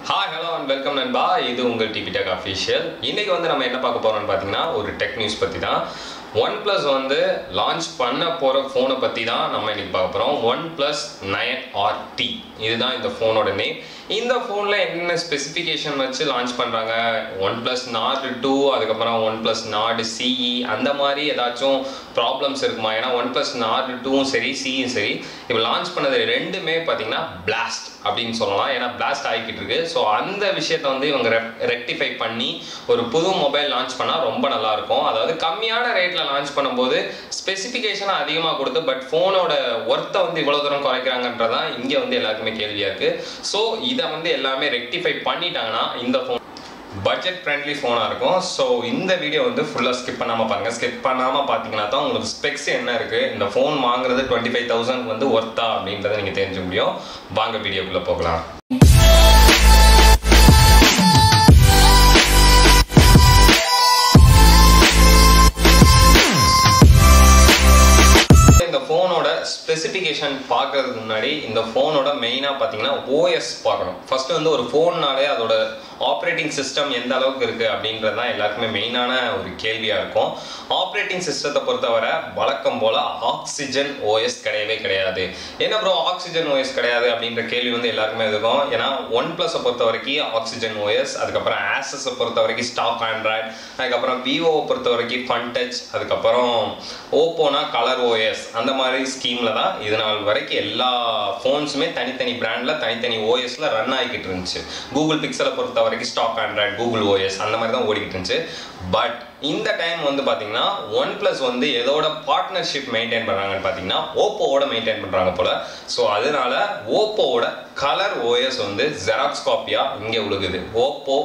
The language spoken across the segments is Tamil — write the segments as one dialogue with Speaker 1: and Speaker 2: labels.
Speaker 1: ஹாய் ஹலோ அண்ட் வெல்கம் நண்பா இது உங்கள் டிபி டெக் அஃபிஷியல் இன்னைக்கு வந்து நம்ம என்ன பார்க்க போறோம்னு பார்த்தீங்கன்னா ஒரு டெக் நியூஸ் பற்றி தான் ஒன் ப்ளஸ் வந்து லான்ச் பண்ண போகிற ஃபோனை பற்றி தான் நம்ம இன்னைக்கு பார்க்க போகிறோம் one plus nine R T இதுதான் இந்த ஃபோனோட நேம் இந்த ஃபோனில் என்னென்ன ஸ்பெசிஃபிகேஷன் வச்சு லான்ச் பண்ணுறாங்க ஒன் ப்ளஸ் நாட் டூ அதுக்கப்புறம் ஒன் ப்ளஸ் நாட் சிஇ அந்த மாதிரி ஏதாச்சும் ப்ராப்ளம்ஸ் இருக்குமா ஏன்னா ஒன் ப்ளஸ் நாட் டூவும் சரி சியும் சரி இப்போ லான்ச் பண்ணது ரெண்டுமே பார்த்தீங்கன்னா பிளாஸ்ட் அப்படின்னு சொல்லலாம் ஏன்னா பிளாஸ்ட் ஆகிக்கிட்டு இருக்கு ஸோ அந்த விஷயத்தை வந்து இவங்க ரெக்டிஃபை பண்ணி ஒரு புது மொபைல் லான்ச் பண்ணால் ரொம்ப நல்லா இருக்கும் அதாவது கம்மியான ரேட்டில் லான்ச் பண்ணும்போது ஸ்பெசிஃபிகேஷனை அதிகமாக கொடுத்து பட் ஃபோனோட ஒர்த்தை வந்து இவ்வளோ தூரம் குறைக்கிறாங்கன்றதான் இங்கே வந்து எல்லாருக்குமே கேள்வியாக இருக்குது ஸோ இதை வந்து எல்லாமே ரெக்டிஃபை பண்ணிட்டாங்கன்னா இந்த ஃபோன் பட்ஜெட் ஃப்ரெண்ட்லி ஃபோனாக இருக்கும் ஸோ இந்த வீடியோ வந்து ஃபுல்லாக ஸ்கிப் பண்ணாமல் பாருங்கள் ஸ்கிப் பண்ணாமல் பார்த்தீங்கன்னா தான் உங்களுக்கு ஸ்பெக்ஸ் என்ன இருக்குது இந்த ஃபோன் வாங்குறது டுவெண்ட்டி ஃபைவ் தௌசண்ட் வந்து ஒர்த்தா அப்படின்றத நீங்கள் தெரிஞ்சுக்க முடியும் வாங்க வீடியோக்குள்ளே போகலாம் இந்த ஃபோனோட ஸ்பெசிஃபிகேஷன் பார்க்கறதுக்கு முன்னாடி இந்த ஃபோனோட மெயினாக பார்த்தீங்கன்னா ஓஎஸ் பார்க்கணும் ஃபர்ஸ்ட் வந்து ஒரு ஃபோன்னாலே அதோட ஆப்ரேட்டிங் சிஸ்டம் எந்த அளவுக்கு இருக்குது அப்படின்றது தான் எல்லாருக்குமே மெயினான ஒரு கேள்வியாக இருக்கும் ஆப்ரேட்டிங் சிஸ்டத்தை பொறுத்தவரை வழக்கம் போல் ஆக்சிஜன் ஓஎஸ் கிடையவே கிடையாது என்ன ப்ரோ ஆக்சிஜன் ஓஎஸ் கிடையாது அப்படின்ற கேள்வி வந்து எல்லாருக்குமே இருக்கும் ஏன்னா ஒன் ப்ளஸை பொறுத்த வரைக்கும் ஆக்சிஜன் ஓஎஸ் அதுக்கப்புறம் ஆசஸை பொறுத்த வரைக்கும் ஸ்டாக் ஆண்ட்ராய்ட் அதுக்கப்புறம் விவோவை பொறுத்த வரைக்கும் ஃபன் டச் அதுக்கப்புறம் ஓப்போனா கலர் ஓஎஸ் அந்த மாதிரி ஸ்கீமில் தான் இது நாள் வரைக்கும் எல்லா ஃபோன்ஸுமே தனித்தனி பிராண்டில் தனித்தனி ஓஎஸில் ரன் ஆகிக்கிட்டு இருந்துச்சு கூகுள் பிக்சலை பொறுத்த வரைக்கும் ஸ்டாக் ஆண்ட்ராய்ட் கூகுள் ஓஎஸ் அந்த மாதிரி தான் ஓடிக்கிட்டு இருந்துச்சு பட் இந்த டைம் வந்து பார்த்தீங்கன்னா ஒன் ப்ளஸ் வந்து எதோட பார்ட்னர்ஷிப் மெயின்டைன் பண்ணுறாங்கன்னு பார்த்தீங்கன்னா ஓப்போவோட மெயின்டைன் பண்ணுறாங்க போல ஸோ அதனால ஓப்போவோட கலர் ஓஎஸ் வந்து ஜெராக்ஸ் காப்பியாக இங்கே உழுகுது ஓப்போ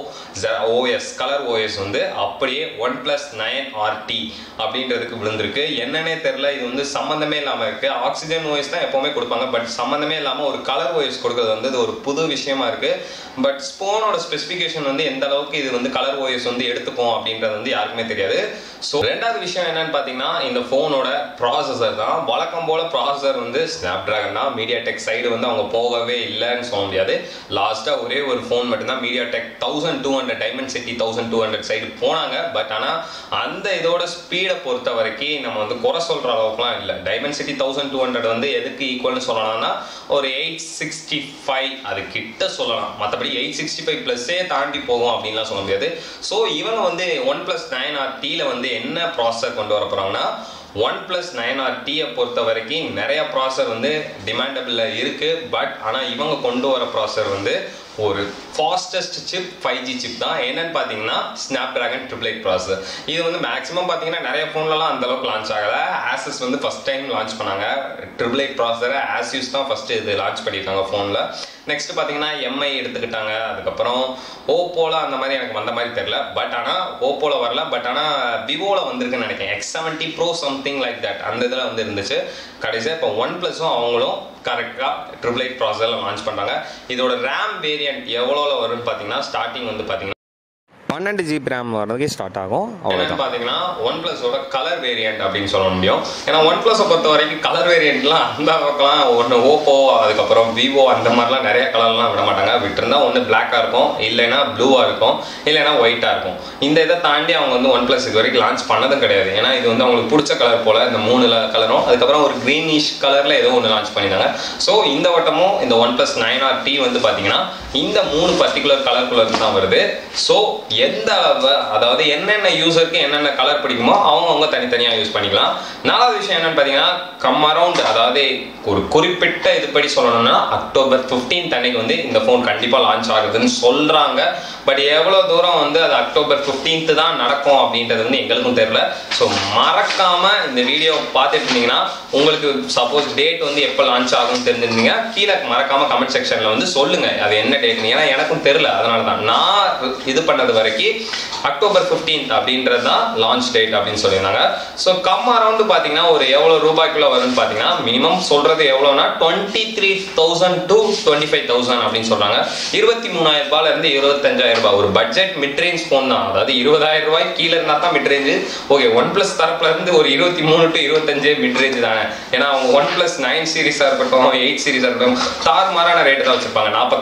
Speaker 1: ஓஎஸ் கலர் ஓஎஸ் வந்து அப்படியே ஒன் ப்ளஸ் நைன் ஆர்டி அப்படின்றதுக்கு விழுந்திருக்கு என்னன்னே தெரில இது வந்து சம்மந்தமே இல்லாமல் இருக்குது ஆக்சிஜன் ஓஎஸ் தான் எப்போவுமே கொடுப்பாங்க பட் சம்மந்தமே இல்லாமல் ஒரு கலர் ஓஎஸ் கொடுக்கறது வந்து இது ஒரு புது விஷயமா இருக்குது பட் ஸ்போனோட ஸ்பெசிஃபிகேஷன் வந்து எந்த அளவுக்கு இது வந்து கலர் ஓஎஸ் வந்து எடுத்துக்கும் அப்படின்றது வந்து யாருக்குமே தெரியாது ஸோ ரெண்டாவது விஷயம் என்னன்னு பார்த்தீங்கன்னா இந்த ஃபோனோட ப்ராசஸர் தான் வழக்கம் போல ப்ராசஸர் வந்து ஸ்னாப் ட்ராகன் தான் மீடியா டெக் சைடு வந்து அவங்க போகவே இல்லைன்னு சொல்ல முடியாது லாஸ்ட்டாக ஒரே ஒரு ஃபோன் மட்டும்தான் MediaTek thousand two hundred Dimensity thousand two hundred side போனாங்க பட் ஆனால் அந்த இதோட ஸ்பீடை பொறுத்த வரைக்கும் நம்ம வந்து குறை சொல்கிற அளவுக்குலாம் இல்லை Dimensity thousand two hundred வந்து எதுக்கு ஈக்குவல்னு சொல்லலாம்னா ஒரு எயிட் சிக்ஸ்டி ஃபைவ் அது கிட்ட சொல்லலாம் மற்றபடி எயிட் சிக்ஸ்டி ஃபைவ் ப்ளஸ்ஸே தாண்டி போகும் அப்படின்லாம் சொல்ல முடியாது ஸோ இவங்க வந்து ஒன் ப்ளஸ் நைன் ஆர் டியில் வந்து என்ன ப்ராசஸர் கொண்டு வர போகிறாங்கன்னா ஒன் ப்ளஸ் நைன் ஆர் டியை பொறுத்த வரைக்கும் நிறைய ப்ராசர் வந்து டிமாண்டபிளில் இருக்குது பட் ஆனால் இவங்க கொண்டு வர ப்ராசர் வந்து ஒரு fastest chip five G chip தான் என்னன்னு பார்த்தீங்கன்னா ஸ்னாப் ட்ராகன் ட்ரிபிள் எயிட் ப்ராசர் இது வந்து மேக்ஸிமம் பார்த்தீங்கன்னா நிறைய ஃபோன்லலாம் அந்த அளவுக்கு லான்ச் ஆகலை ஆசஸ் வந்து ஃபஸ்ட் டைம் லான்ச் பண்ணாங்க ட்ரிபிள் எயிட் ப்ராசரை ஆஸ்யூஸ் தான் ஃபஸ்ட்டு இது லான்ச் பண்ணியிருக்காங்க ஃபோனில் நெக்ஸ்ட் பார்த்தீங்கன்னா எம்ஐ எடுத்துக்கிட்டாங்க அதுக்கப்புறம் ஓப்போவில் அந்த மாதிரி எனக்கு வந்த மாதிரி தெரில பட் ஆனால் ஓப்போவில் வரல பட் ஆனால் விவோவில் வந்திருக்குன்னு நினைக்கிறேன் X seventy pro something like that அந்த இதில் வந்து இருந்துச்சு கடைசியாக இப்போ ஒன் ப்ளஸும் அவங்களும் கரெக்டாக ட்ரிபிள் எயிட் ப்ராசரில் லான்ச் பண்ணுறாங்க இதோட ரேம் வேரியன்ட் எவ்வளோவில் வரும்னு பார்த்தீங்கன்னா ஸ்டார்டிங் வந்து பார்த்தீங்கன்னா
Speaker 2: பன்னெண்டு ஜிபி ரேம் வரதுக்கே ஸ்டார்ட் ஆகும்
Speaker 1: என்னன்னு
Speaker 2: அவ்வளோதான்
Speaker 1: பார்த்தீங்கன்னா ஒன் பிளஸோட கலர் வேரியன்ட் அப்படின்னு சொல்ல முடியும் ஏன்னா ஒன் பிளஸை பொறுத்த வரைக்கும் கலர் வேரியன்ட்லாம் அந்த அளவுக்குலாம் ஒன்று ஓப்போ அதுக்கப்புறம் விவோ அந்த மாதிரிலாம் நிறைய கலர்லாம் விட மாட்டாங்க விட்டுருந்தா ஒன்று பிளாக்காக இருக்கும் இல்லைன்னா ப்ளூவாக இருக்கும் இல்லைன்னா ஒயிட்டாக இருக்கும் இந்த இதை தாண்டி அவங்க வந்து ஒன் பிளஸ் இது வரைக்கும் லான்ச் பண்ணதும் கிடையாது ஏன்னா இது வந்து அவங்களுக்கு பிடிச்ச கலர் போல் இந்த மூணு கலரும் அதுக்கப்புறம் ஒரு க்ரீனிஷ் கலரில் ஏதோ ஒன்று லான்ச் பண்ணியிருந்தாங்க ஸோ இந்த வட்டமும் இந்த one plus nine R T வந்து பார்த்தீங்கன்னா இந்த மூணு பர்டிகுலர் கலருக்குள்ள இருந்து தான் வருது ஸோ எந்த அளவு அதாவது என்னென்ன யூசருக்கு என்னென்ன கலர் பிடிக்குமோ அவங்க அவங்க தனித்தனியாக யூஸ் பண்ணிக்கலாம் நாலாவது விஷயம் என்னன்னு பார்த்தீங்கன்னா கம் அரவுண்ட் அதாவது ஒரு குறிப்பிட்ட இதுபடி சொல்லணும்னா அக்டோபர் 15th அன்னைக்கு வந்து இந்த ஃபோன் கண்டிப்பாக லான்ச் ஆகுதுன்னு சொல்கிறாங்க பட் எவ்வளோ தூரம் வந்து அது அக்டோபர் 15th தான் நடக்கும் அப்படின்றது வந்து எங்களுக்கும் தெரியல ஸோ மறக்காம இந்த வீடியோ பார்த்துட்டு இருந்தீங்கன்னா உங்களுக்கு சப்போஸ் டேட் வந்து எப்போ லான்ச் ஆகும்னு தெரிஞ்சிருந்தீங்க கீழே மறக்காம கமெண்ட் செக்ஷனில் வந்து சொல்லுங்க அது என்ன டேட்னு ஏன்னா எனக்கும் தெரியல அதனால தான் நான் இது பண்ணது வரைக்கும் அக்டோபர் 15th அப்படின்றது தான் லான்ச் டேட் அப்படின்னு சொல்லியிருந்தாங்க ஸோ கம் அரௌண்ட் பார்த்தீங்கன்னா ஒரு எவ்வளோ ரூபாய்க்குள்ள வரும்னு பார்த்தீங்கன்னா மினிமம் சொல்றது எவ்வளோனா twenty three thousand to twenty five thousand அப்படின்னு சொல்றாங்க இருபத்தி மூணாயிரம் ரூபாயில இருந்து இருபத்தஞ்சாயிரம் ரூபாய் ஒரு பட்ஜெட் மிட் ரேஞ்ச் ஃபோன் தான் அதாவது இருபதாயிரம் ரூபாய் கீழே இருந்தா தான் mid range okay one plus தரப்புல இருந்து ஒரு இருபத்தி மூணு டு இருபத்தஞ்சு மிட் ரேஞ்ச் தானே ஏன்னா அவங்க ஒன் பிளஸ் நைன் சீரிஸா இருக்கட்டும் எயிட் சீரிஸா இருக்கட்டும் தாறுமாறான ரேட்டு தான் வச்சிருப்பாங்க நாற்பத்தஞ்சாயிரம் ரூபாய்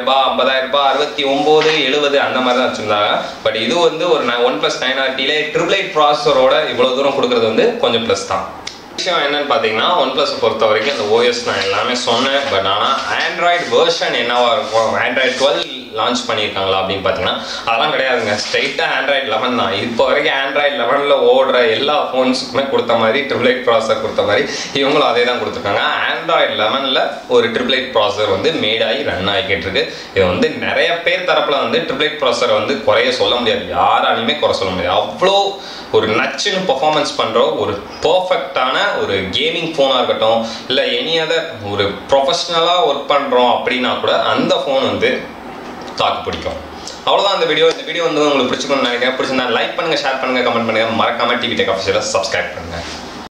Speaker 1: ரூபாய் ஐம்பதாயிரம் ரூபாய் அறுபத்தி ஒம்பது எழுபது அந்த மாதிரி தான் வச்சிருந்தாங்க பட் இது வந்து ஒரு ஒன் பிளஸ் நைன் ஆர்டிலே ட்ரிபிள் எயிட் ப்ராசஸரோட இவ்வளோ தூரம் கொடுக்குறது வந்து கொஞ்சம் ப்ளஸ் தான் விஷயம் என்னன்னு பார்த்தீங்கன்னா ஒன் ப்ளஸ் பொறுத்த வரைக்கும் இந்த ஓஎஸ் நான் எல்லாமே சொன்னேன் பட் ஆனால் ஆண்ட்ராய்டு வெர்ஷன் என்னவா இருக்கும் ஆண்ட்ராய்டு டுவெல் லான்ச் பண்ணியிருக்காங்களா அப்படின்னு பார்த்தீங்கன்னா அதெல்லாம் கிடையாதுங்க ஸ்ட்ரைட்டாக ஆண்ட்ராய்டு லெவன் தான் இப்போ வரைக்கும் ஆண்ட்ராய்டு லெவனில் ஓடுற எல்லா ஃபோன்ஸுக்குமே கொடுத்த மாதிரி ட்ரிபிள் எயிட் ப்ராசர் கொடுத்த மாதிரி இவங்களும் அதே தான் கொடுத்துருக்காங்க ஆண்ட்ராய்டு லெவனில் ஒரு ட்ரிபிள் எயிட் ப்ராசர் வந்து மேட் ஆகி ரன் ஆகிக்கிட்டு இருக்கு இது வந்து நிறைய பேர் தரப்பில் வந்து ட்ரிபிள் எயிட் ப்ராசரை வந்து குறைய சொல்ல முடியாது யாராலையுமே குறை சொல்ல முடியாது அவ்வளோ ஒரு நச்சுன்னு பர்ஃபார்மன்ஸ் பண்ணுற ஒரு பர்ஃபெக்டான ஒரு கேமிங் ஃபோனாக இருக்கட்டும் இல்லை எனி அதர் ஒரு ப்ரொஃபஷ்னலாக ஒர்க் பண்ணுறோம் அப்படின்னா கூட அந்த ஃபோன் வந்து தாக்கு பிடிக்கும் அவ்வளோதான் இந்த வீடியோ இந்த வீடியோ வந்து உங்களுக்கு பிடிச்சிக்கணும்னு நினைக்கிறேன் பிடிச்சிருந்தா லைக் பண்ணுங்கள் ஷேர் பண்ணுங்கள் கமெண்ட் பண்ணுங்கள் மறக்காமல் டிவி டெக் ஆஃபீஸில் சப்ஸ்கிரைப் பண்ணுங்கள்